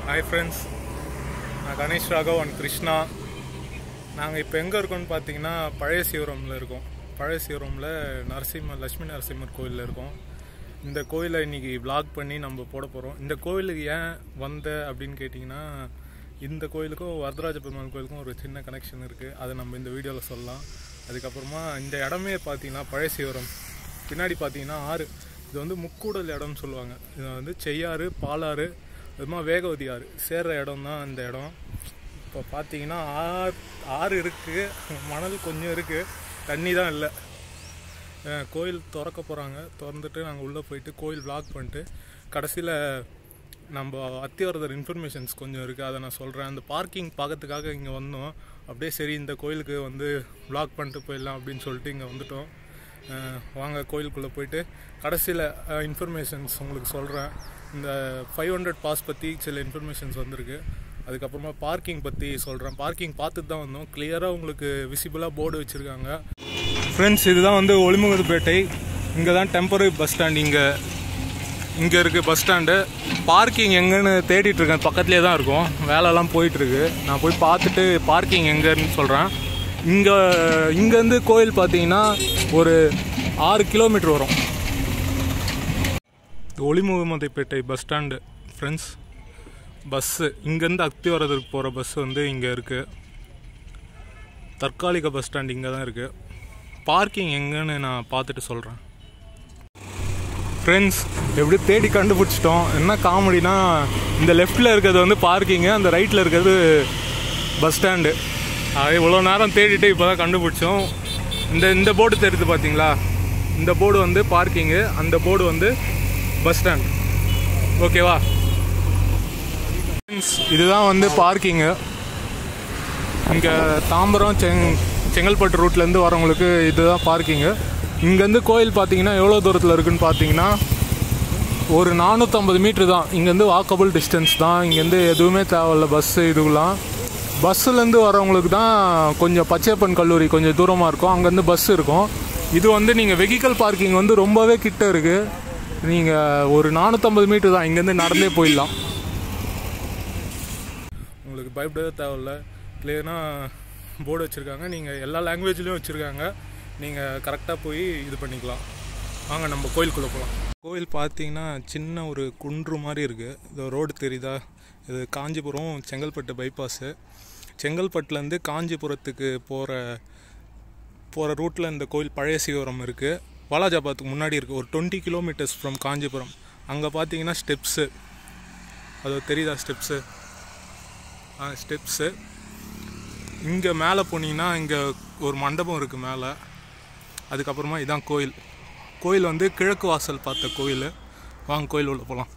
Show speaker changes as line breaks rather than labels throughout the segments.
hi friends நான் Ganesh Raghav and Krishna நாங்கள் இப்போ எங்கே இருக்கோம்னு பார்த்தீங்கன்னா பழைய சிவரமில் இருக்கோம் பழைய சிவரமில் நரசிம்மர் லட்சுமி நரசிம்மர் கோயிலில் இருக்கோம் இந்த கோயிலை இன்னைக்கு vlog பண்ணி நம்ம போட போகிறோம் இந்த கோயிலுக்கு ஏன் வந்த அப்படின்னு கேட்டிங்கன்னா இந்த கோயிலுக்கும் வரதராஜ பெருமாள் கோயிலுக்கும் ஒரு சின்ன கனெக்ஷன் இருக்குது அதை நம்ம இந்த வீடியோவில் சொல்லலாம் அதுக்கப்புறமா இந்த இடமே பார்த்தீங்கன்னா பழைய சிவரம் பின்னாடி பார்த்தீங்கன்னா ஆறு இது வந்து முக்கூடல் இடம்னு சொல்லுவாங்க இது வந்து செய்யாறு பாலாறு அதுமா வேகவதி ஆறு சேர்ற இடம் தான் இந்த இடம் இப்போ பார்த்தீங்கன்னா ஆறு ஆறு இருக்குது மணல் கொஞ்சம் இருக்குது தண்ணி தான் இல்லை அஹ் கோயில் திறக்க போகிறாங்க திறந்துட்டு நாங்கள் உள்ளே போயிட்டு கோயில் vlog பண்ணிட்டு கடைசியில் நம்ம அத்திவரதர் இன்ஃபர்மேஷன்ஸ் கொஞ்சம் இருக்குது அதை நான் சொல்கிறேன் அந்த பார்க்கிங் பார்க்கறதுக்காக இங்கே வந்தோம் அப்படியே சரி இந்த கோயிலுக்கு வந்து vlog பண்ணிட்டு போயிடலாம் அப்படின்னு சொல்லிட்டு இங்கே வந்துட்டோம் அஹ் வாங்க கோயிலுக்குள்ளே போயிட்டு கடைசியில் இன்ஃபர்மேஷன்ஸ் உங்களுக்கு சொல்கிறேன் இந்த ஃபைவ் ஹண்ட்ரட் பாஸ் பற்றி சில இன்ஃபர்மேஷன்ஸ் வந்திருக்கு அதுக்கப்புறமா பார்க்கிங் பற்றி சொல்கிறேன் பார்க்கிங் பார்த்துட்டு தான் வந்தோம் கிளியராக உங்களுக்கு விசிபிளாக போர்டு வச்சுருக்காங்க ஃப்ரெண்ட்ஸ் இதுதான் வந்து ஒளிமுகத்துப்பேட்டை இங்கே தான் டெம்பரரி பஸ் ஸ்டாண்ட் இங்கே இங்கே இருக்குது பஸ் ஸ்டாண்டு பார்க்கிங் எங்கன்னு தேடிட்டு இருக்கேன் பக்கத்துலேயே தான் இருக்கும் வேலைலாம் போயிட்டுருக்கு நான் போய் பார்த்துட்டு பார்க்கிங் எங்கன்னு சொல்கிறேன் இங்கே இங்கேருந்து கோயில் பார்த்தீங்கன்னா ஒரு ஆறு கிலோமீட்டர் வரும் Olimohammedpettai bus stand friends bus இங்கேருந்து அத்திவரதுக்கு போகிற பஸ் வந்து இங்கே இருக்குது தற்காலிக பஸ் ஸ்டாண்ட் இங்கே தான் இருக்குது பார்க்கிங் எங்கன்னு நான் பார்த்துட்டு சொல்கிறேன் ஃப்ரெண்ட்ஸ் எப்படி தேடி கண்டுபிடிச்சிட்டோம் என்ன காமெடினா இந்த லெஃப்டில் இருக்கிறது வந்து பார்க்கிங்கு அந்த ரைட்டில் இருக்கிறது பஸ் ஸ்டாண்டு அது இவ்வளோ நேரம் தேடிட்டு இப்போ தான் கண்டுபிடிச்சோம் இந்த இந்த போர்டு தெரியுது பார்த்தீங்களா இந்த போர்டு வந்து பார்க்கிங்கு அந்த போர்டு வந்து பஸ் ஸ்டாண்ட் ஓகேவா ஃப்ரெண்ட்ஸ் இதுதான் வந்து பார்க்கிங்கு இங்கே தாம்பரம் செங் செங்கல்பட்டு ரூட்லேருந்து வரவங்களுக்கு இதுதான் பார்க்கிங்கு இங்கேருந்து கோயில் பார்த்தீங்கன்னா எவ்வளோ தூரத்தில் இருக்குன்னு பார்த்தீங்கன்னா ஒரு நானூற்றம்பது மீட்ரு தான் இங்கேருந்து வாக்கபிள் டிஸ்டன்ஸ் தான் இங்கேருந்து எதுவுமே தேவையில்ல பஸ்ஸு இதுக்கெலாம் பஸ்ஸுலேருந்து வரவங்களுக்கு தான் கொஞ்சம் பச்சையப்பன் கல்லூரி கொஞ்சம் தூரமாக இருக்கும் அங்கேருந்து பஸ் இருக்கும் இது வந்து நீங்கள் வெஹிக்கல் பார்க்கிங் வந்து ரொம்பவே கிட்ட இருக்குது நீங்கள் ஒரு நானூற்றம்பது மீட்ரு தான் இங்கேருந்து நடந்தே போயிடலாம் உங்களுக்கு பயப்படவே தேவையில்ல கிளியராக போர்டு வச்சுருக்காங்க நீங்கள் எல்லா லாங்குவேஜ்லேயும் வச்சுருக்காங்க நீங்கள் கரெக்டாக போய் இது பண்ணிக்கலாம் வாங்க நம்ம கோயிலுக்குள்ளே போகலாம் கோயில் பார்த்தீங்கன்னா சின்ன ஒரு குன்று மாதிரி இருக்குது இது ரோடு தெரியுதா இது காஞ்சிபுரம் செங்கல்பட்டு பைபாஸு செங்கல்பட்டுலேருந்து காஞ்சிபுரத்துக்கு போகிற போகிற ரூட்டில் இந்த கோயில் பழைய சிவரம் இருக்குது வாலாஜாபாத்துக்கு முன்னாடி இருக்குது ஒரு டுவெண்ட்டி கிலோமீட்டர்ஸ் ஃப்ரம் காஞ்சிபுரம் அங்கே பார்த்தீங்கன்னா ஸ்டெப்ஸு அது தெரியுதா ஸ்டெப்ஸு ஸ்டெப்ஸு இங்கே மேலே போனீங்கன்னா இங்கே ஒரு மண்டபம் இருக்குது மேலே அதுக்கப்புறமா இதான் கோயில் கோயில் வந்து கிழக்கு வாசல் பார்த்த கோயில் வாங்க கோயில் உள்ள போகலாம்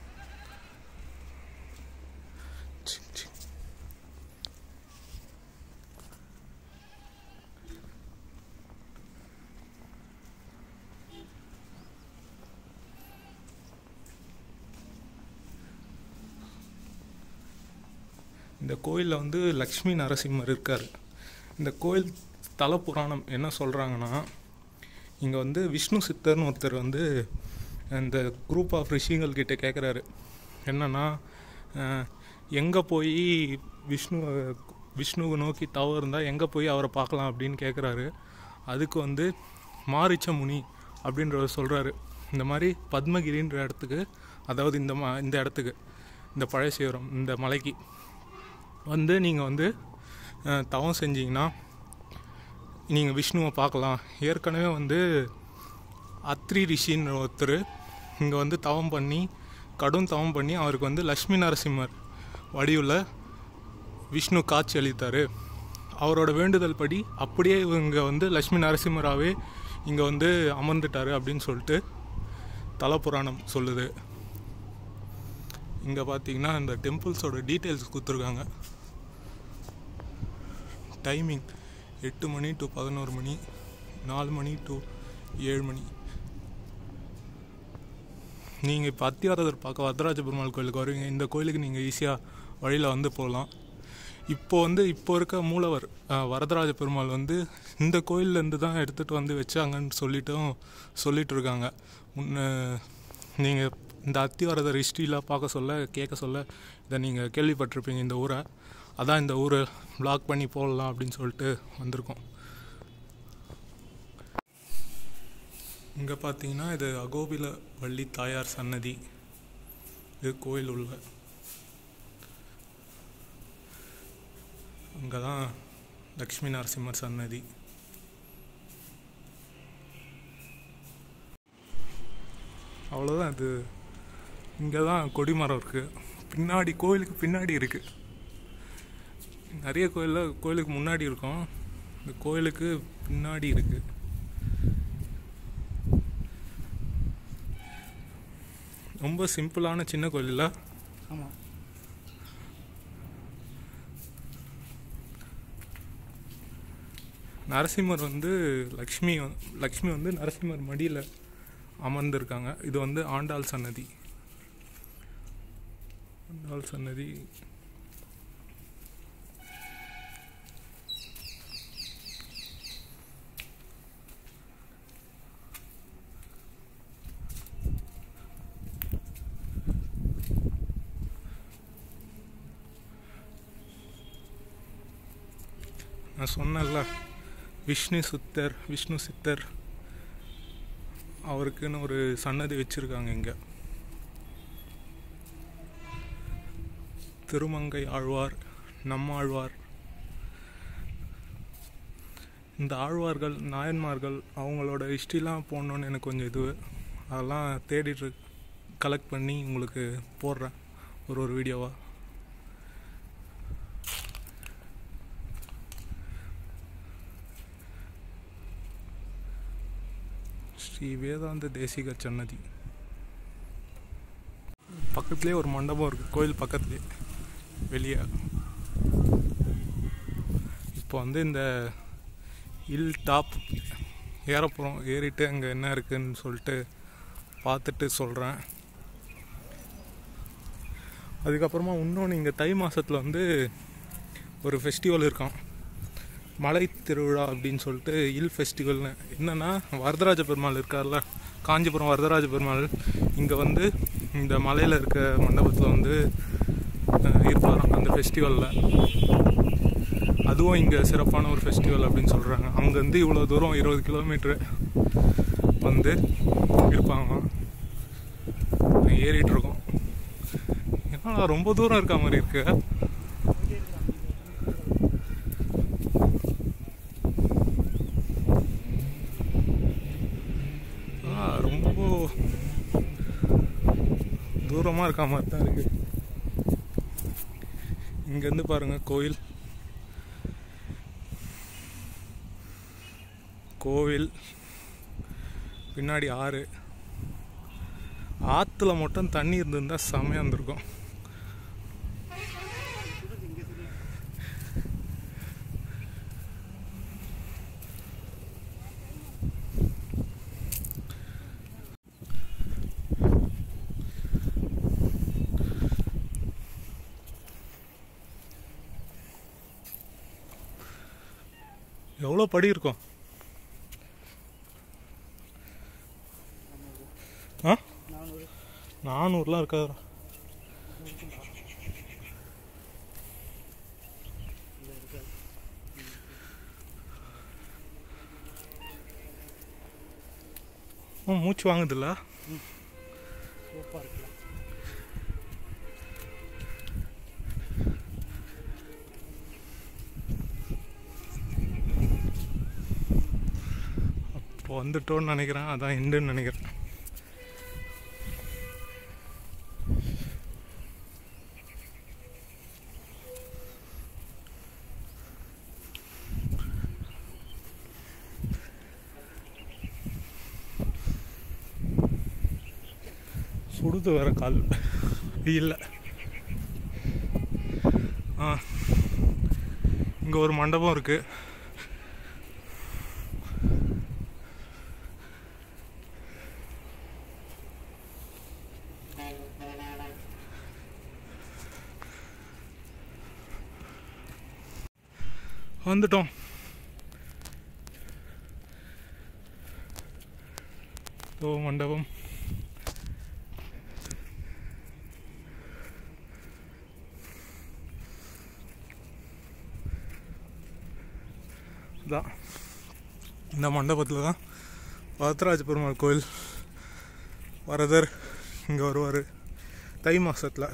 இந்த கோயிலில் வந்து லக்ஷ்மி நரசிம்மர் இருக்கார் இந்த கோயில் தல புராணம் என்ன சொல்கிறாங்கன்னா இங்கே வந்து விஷ்ணு சித்தர்னு ஒருத்தர் வந்து இந்த குரூப் ஆஃப் ரிஷிகள் கிட்ட கேட்குறாரு என்னன்னா எங்கே போய் விஷ்ணு விஷ்ணுவை நோக்கி தவறு இருந்தால் எங்கே போய் அவரை பார்க்கலாம் அப்படின்னு கேட்குறாரு அதுக்கு வந்து மாரிச்ச முனி அப்படின்றவர் சொல்கிறாரு இந்த மாதிரி பத்மகிரின்ற இடத்துக்கு அதாவது இந்த மா இந்த இடத்துக்கு இந்த பழைய சிவரம் இந்த மலைக்கு வந்து நீங்கள் வந்து அஹ், தவம் செஞ்சீங்கன்னா நீங்கள் விஷ்ணுவை பார்க்கலாம் ஏற்கனவே வந்து அத்ரி ரிஷின்னு ஒருத்தர் இங்கே வந்து தவம் பண்ணி கடும் தவம் பண்ணி அவருக்கு வந்து லக்ஷ்மி நரசிம்மர் வடிவில் விஷ்ணு காட்சி அளித்தார் அவரோட வேண்டுதல் படி அப்படியே இவங்க வந்து லக்ஷ்மி நரசிம்மராகவே இங்கே வந்து அமர்ந்துட்டார் அப்படின்னு சொல்லிட்டு தலபுராணம் சொல்லுது இங்கே பார்த்தீங்கன்னா இந்த டெம்பிள்ஸோட டீட்டெயில்ஸ் கொடுத்துருக்காங்க டைமிங் எட்டு மணி டு பதினோரு மணி நாலு மணி டு ஏழு மணி நீங்கள் இப்போ அத்தியாரதர் பார்க்க வரதராஜ பெருமாள் கோயிலுக்கு வருவீங்க இந்த கோயிலுக்கு நீங்கள் ஈஸியாக வழியில் வந்து போகலாம் இப்போ வந்து இப்போ இருக்க மூலவர் அஹ், வரதராஜ பெருமாள் வந்து இந்த கோயில்லேருந்து தான் எடுத்துகிட்டு வந்து வச்சாங்கன்னு சொல்லிட்டும் சொல்லிட்டு இருக்காங்க முன்ன நீங்கள் இந்த அத்திவரதர் ஹிஸ்ட்ரிலாம் பார்க்க சொல்ல கேட்க சொல்ல இதை நீங்கள் கேள்விப்பட்டிருப்பீங்க இந்த ஊரை அதான் இந்த ஊரை vlog பண்ணி போடலாம் அப்படின்னு சொல்லிட்டு வந்திருக்கோம் இங்கே பார்த்தீங்கன்னா இது அகோபில வள்ளி தாயார் சன்னதி இது கோயில் உள்ள அங்கே தான் லக்ஷ்மி நரசிம்மர் சன்னதி அவ்வளோதான் இது இங்கே தான் கொடிமரம் இருக்குது பின்னாடி கோயிலுக்கு பின்னாடி இருக்குது நிறைய கோயிலில் கோயிலுக்கு முன்னாடி இருக்கும் இந்த கோயிலுக்கு பின்னாடி இருக்குது ரொம்ப சிம்பிளான சின்ன கோயில் இல்லை
ஆமாம்
நரசிம்மர் வந்து லக்ஷ்மி வ- லக்ஷ்மி வந்து நரசிம்மர் மடியில் அமர்ந்திருக்காங்க இது வந்து ஆண்டாள் சன்னதி ஆண்டாள் சன்னதி நான் சொன்னேன்ல விஷ்ணு சித்தர் விஷ்ணு சித்தர் அவருக்குன்னு ஒரு சன்னதி வச்சிருக்காங்க இங்க திருமங்கை ஆழ்வார் நம்மாழ்வார் இந்த ஆழ்வார்கள் நாயன்மார்கள் அவங்களோட ஹிஸ்ட்ரிலாம் போடணுன்னு எனக்கு கொஞ்சம் இது அதெல்லாம் தேடிட்டு கலெக்ட் பண்ணி உங்களுக்கு போடுறேன் ஒரு ஒரு வீடியோவாக ஸ்ரீ வேதாந்த தேசிக சன்னதி பக்கத்துலேயே ஒரு மண்டபம் இருக்குது கோயில் பக்கத்துலேயே வெளியே இப்போ வந்து இந்த ஹில் டாப் ஏறப்போகிறோம் ஏறிட்டு அங்கே என்ன இருக்குன்னு சொல்லிட்டு பார்த்துட்டு சொல்கிறேன் அதுக்கப்புறமா இன்னொன்று இங்கே தை மாதத்தில் வந்து ஒரு ஃபெஸ்டிவல் இருக்கான் மலை திருவிழா அப்படின்னு சொல்லிட்டு இல் ஃபெஸ்டிவல்னு என்னன்னா வரதராஜ பெருமாள் இருக்கார்ல காஞ்சிபுரம் வரதராஜ பெருமாள் இங்கே வந்து இந்த மலையில் இருக்க மண்டபத்தில் வந்து அஹ், இருப்பாராம் அந்த ஃபெஸ்டிவலில் அதுவும் இங்கே சிறப்பான ஒரு ஃபெஸ்டிவல் அப்படின்னு சொல்கிறாங்க அங்கேருந்து இவ்வளோ தூரம் இருபது கிலோமீட்ரு வந்து இருப்பாங்க ஏறிட்டு இருக்கோம் ஏன்னா ரொம்ப தூரம் இருக்க மாதிரி இருக்கு ஆ, ரொம்ப தூரமாக இருக்க மாதிரி தான் இருக்கு இங்கேருந்து பாருங்க கோயில் கோவில் பின்னாடி ஆறு ஆற்றுல மட்டும் தண்ணி இருந்திருந்தா செமையாக இருந்திருக்கும் எவ்வளோ படி இருக்கும் ஆ
நானூறு
நானூறுலாம் இருக்காது
இல்லை இருக்காது
ஆ மூச்சு வாங்குதுல்ல
சோப்பாக இருக்குல்ல
இப்போ வந்துட்டோன்னு நினைக்கிறேன் அதான் எண்டுன்னு நினைக்கிறேன் சுடுது வேற கால் இல்லை ஆ இங்கே ஒரு மண்டபம் இருக்குது வந்துட்டோம் ஓ மண்டபம் இதான் இந்த மண்டபத்தில் தான் வரதராஜ பெருமாள் கோயில் வரதர் இங்கே வருவார் தை மாதத்தில்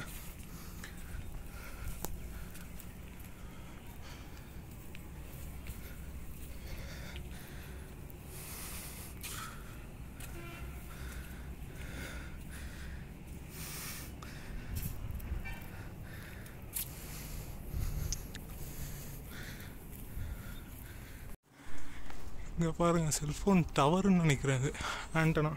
இங்கே பாருங்கள் செல்ஃபோன் டவர்னு நினைக்கிறேன் இது ஆண்டனா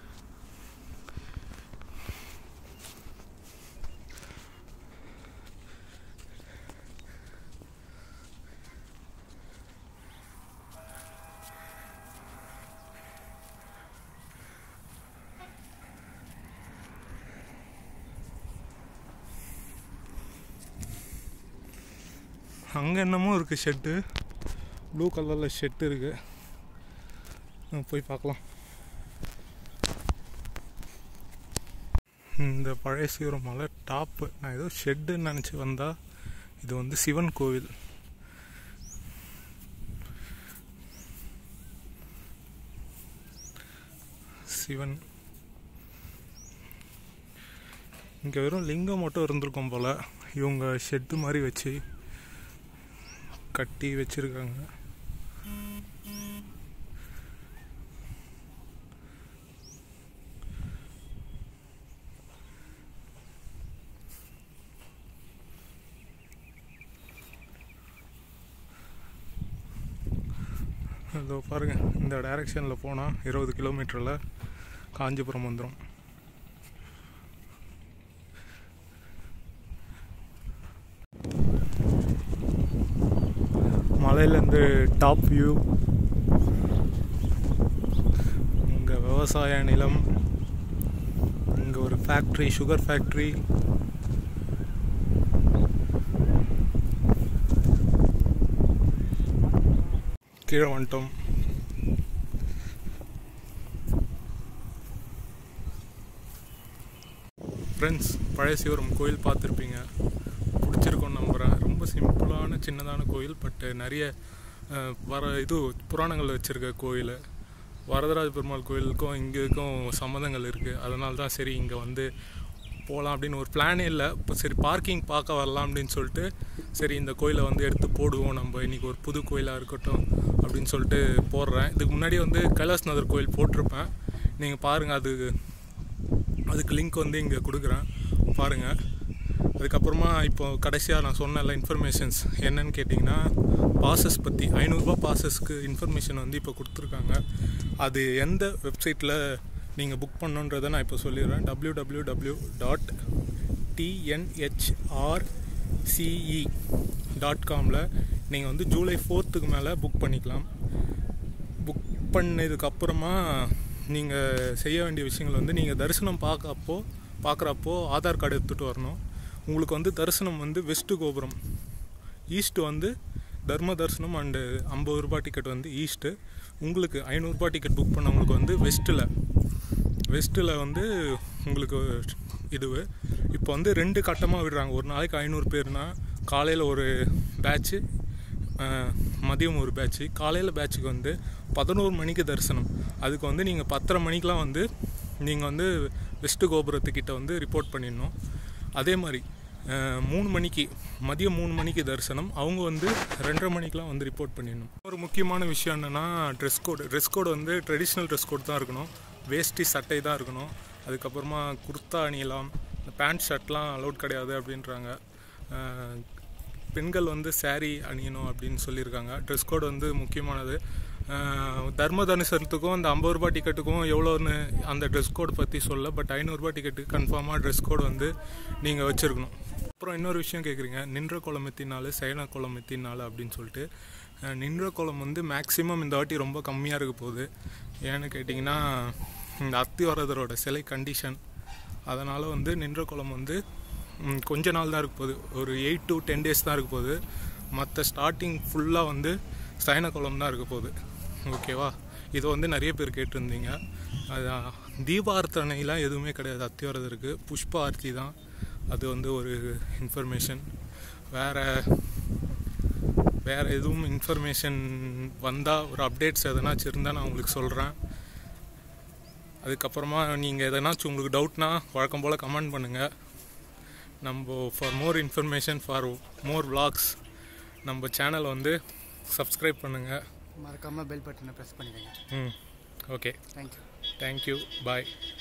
அங்கே என்னமோ இருக்குது ஷெட்டு ப்ளூ கலரில் ஷெட்டு இருக்குது நம்ம போய் பார்க்கலாம் இந்த பழைய சீரம் மலை டாப்பு நான் ஏதோ ஷெட்டுன்னு நினச்சி வந்தால் இது வந்து சிவன் கோவில் சிவன் இங்கே வெறும் லிங்கம் மட்டும் இருந்திருக்கும் போல் இவங்க ஷெட்டு மாதிரி வச்சு கட்டி வச்சுருக்காங்க இதோ பாருங்க இந்த டைரெக்ஷனில் போனால் இருபது கிலோமீட்டரில் காஞ்சிபுரம் வந்துடும் மலையிலேருந்து டாப் வியூ இங்கே விவசாய நிலம் இங்கே ஒரு ஃபேக்ட்ரி சுகர் ஃபேக்ட்ரி கீழே வந்துட்டோம் ஃப்ரெண்ட்ஸ் பழைய சிவரம் கோயில் பார்த்துருப்பீங்க பிடிச்சிருக்கோம் நம்புகிறேன் ரொம்ப சிம்பிளான சின்னதான கோயில் பட் நிறைய அஹ், வர இது புராணங்கள் வச்சுருக்க கோயில் வரதராஜ பெருமாள் கோயிலுக்கும் இங்கேக்கும் சம்மந்தங்கள் இருக்குது அதனால தான் சரி இங்கே வந்து போகலாம் அப்படின்னு ஒரு பிளானே இல்லை இப்போ சரி பார்க்கிங் பார்க்க வரலாம் அப்படின்னு சொல்லிட்டு சரி இந்த கோயிலை வந்து எடுத்து போடுவோம் நம்ம இன்றைக்கி ஒரு புது கோயிலாக இருக்கட்டும் அப்படின்னு சொல்லிட்டு போடுறேன் இதுக்கு முன்னாடி வந்து கைலாசநாதர் கோயில் போட்டிருப்பேன் நீங்கள் பாருங்கள் அது அதுக்கு லிங்க் வந்து இங்கே கொடுக்குறேன் பாருங்கள் அதுக்கப்புறமா இப்போ கடைசியாக நான் சொன்னல இன்ஃபர்மேஷன்ஸ் என்னன்னு கேட்டிங்கன்னா பாசஸ் பற்றி ஐநூறுரூபா பாசஸ்க்கு இன்ஃபர்மேஷன் வந்து இப்போ கொடுத்துருக்காங்க அது எந்த வெப்சைட்டில் நீங்கள் புக் பண்ணுன்றதை நான் இப்போ சொல்லிடுறேன் W W W dot TNHRCE dot காமில் நீங்கள் வந்து ஜூலை ஃபோர்த்துக்கு மேலே புக் பண்ணிக்கலாம் புக் பண்ணதுக்கப்புறமா நீங்கள் செய்ய வேண்டிய விஷயங்கள் வந்து நீங்கள் தரிசனம் பார்க்கப்போ பார்க்குறப்போ ஆதார் கார்டு எடுத்துகிட்டு வரணும் உங்களுக்கு வந்து தரிசனம் வந்து வெஸ்ட்டு கோபுரம் ஈஸ்ட் வந்து தர்ம தரிசனம் அண்டு ஐம்பது ரூபாய் டிக்கெட் வந்து ஈஸ்ட்டு உங்களுக்கு ஐநூறுரூபா டிக்கெட் புக் பண்ணவங்களுக்கு வந்து வெஸ்ட்டில் வெஸ்ட்டில் வந்து உங்களுக்கு இதுவு இப்போ வந்து ரெண்டு கட்டமாக விடுறாங்க ஒரு நாளைக்கு ஐநூறு பேர்னா காலையில் ஒரு பேட்ச்சு மதியம் ஒரு பேட்ச்சு காலையில் பேட்சுக்கு வந்து பதினோரு மணிக்கு தரிசனம் அதுக்கு வந்து நீங்கள் பத்தரை மணிக்கெலாம் வந்து நீங்கள் வந்து வெஸ்ட்டு கோபுரத்துக்கிட்ட வந்து ரிப்போர்ட் பண்ணிடணும் அதே மாதிரி அஹ், மூணு மணிக்கு மதியம் மூணு மணிக்கு தரிசனம் அவங்க வந்து ரெண்டரை மணிக்கெலாம் வந்து ரிப்போர்ட் பண்ணிடணும் ஒரு முக்கியமான விஷயம் என்னென்னா ட்ரெஸ் கோடு ட்ரெஸ் கோடு வந்து ட்ரெடிஷ்னல் ட்ரெஸ் கோட் தான் இருக்கணும் வேஷ்டி சட்டை தான் இருக்கணும் அதுக்கப்புறமா குர்த்தா அணியலாம் பேண்ட் ஷர்ட்லாம் அலௌட் கிடையாது அப்படின்றாங்க அஹ், பெண்கள் வந்து saree அணியணும் அப்படின்னு சொல்லியிருக்காங்க ட்ரெஸ் கோட் வந்து முக்கியமானது அஹ், தர்ம தரிசனத்துக்கும் அந்த ஐம்பது ரூபாய் டிக்கெட்டுக்கும் எவ்வளோன்னு அந்த ட்ரெஸ் கோட் பற்றி சொல்ல பட் ஐநூறுரூபா டிக்கெட்டுக்கு கன்ஃபார்மாக ட்ரெஸ் கோட் வந்து நீங்கள் வச்சுருக்கணும் அப்புறம் இன்னொரு விஷயம் கேட்குறீங்க நின்ற குளம் எத்தினாலு சயன குளம் எத்தினாலு அப்படின்னு சொல்லிட்டு அஹ், நின்ற குளம் வந்து மேக்ஸிமம் இந்த வாட்டி ரொம்ப கம்மியாக இருக்க போகுது ஏன்னு கேட்டிங்கன்னா இந்த அத்திவரதரோட சிலை கண்டிஷன் அதனால் வந்து நின்ற குளம் வந்து ம், கொஞ்ச நாள் தான் இருக்க போகுது ஒரு எயிட் டு டென் டேஸ் தான் இருக்க போகுது மற்ற ஸ்டார்டிங் ஃபுல்லாக வந்து சயன குளம் தான் இருக்க போகுது ஓகேவா இது வந்து நிறைய பேர் கேட்டிருந்தீங்க அதான் தீபார்த்தனைலாம் எதுவுமே கிடையாது அத்திவரதருக்கு புஷ்ப ஆர்த்தி தான் அது வந்து ஒரு இன்ஃபர்மேஷன் வேறு வேறு எதுவும் இன்ஃபர்மேஷன் வந்தால் ஒரு அப்டேட்ஸ் எதனாச்சும் இருந்தால் நான் உங்களுக்கு சொல்கிறேன் அதுக்கப்புறமா நீங்கள் எதனாச்சும் உங்களுக்கு டவுட்னா வழக்கம் போல் கமெண்ட் பண்ணுங்கள் நம்ம for more information for more vlogs நம்ம சேனலை வந்து சப்ஸ்கிரைப் பண்ணுங்கள்
மறக்காமல் பெல் பட்டனை ப்ரெஸ் பண்ணிடுங்க
ம் ஓகே
தேங்க்யூ
தேங்க்யூ பாய்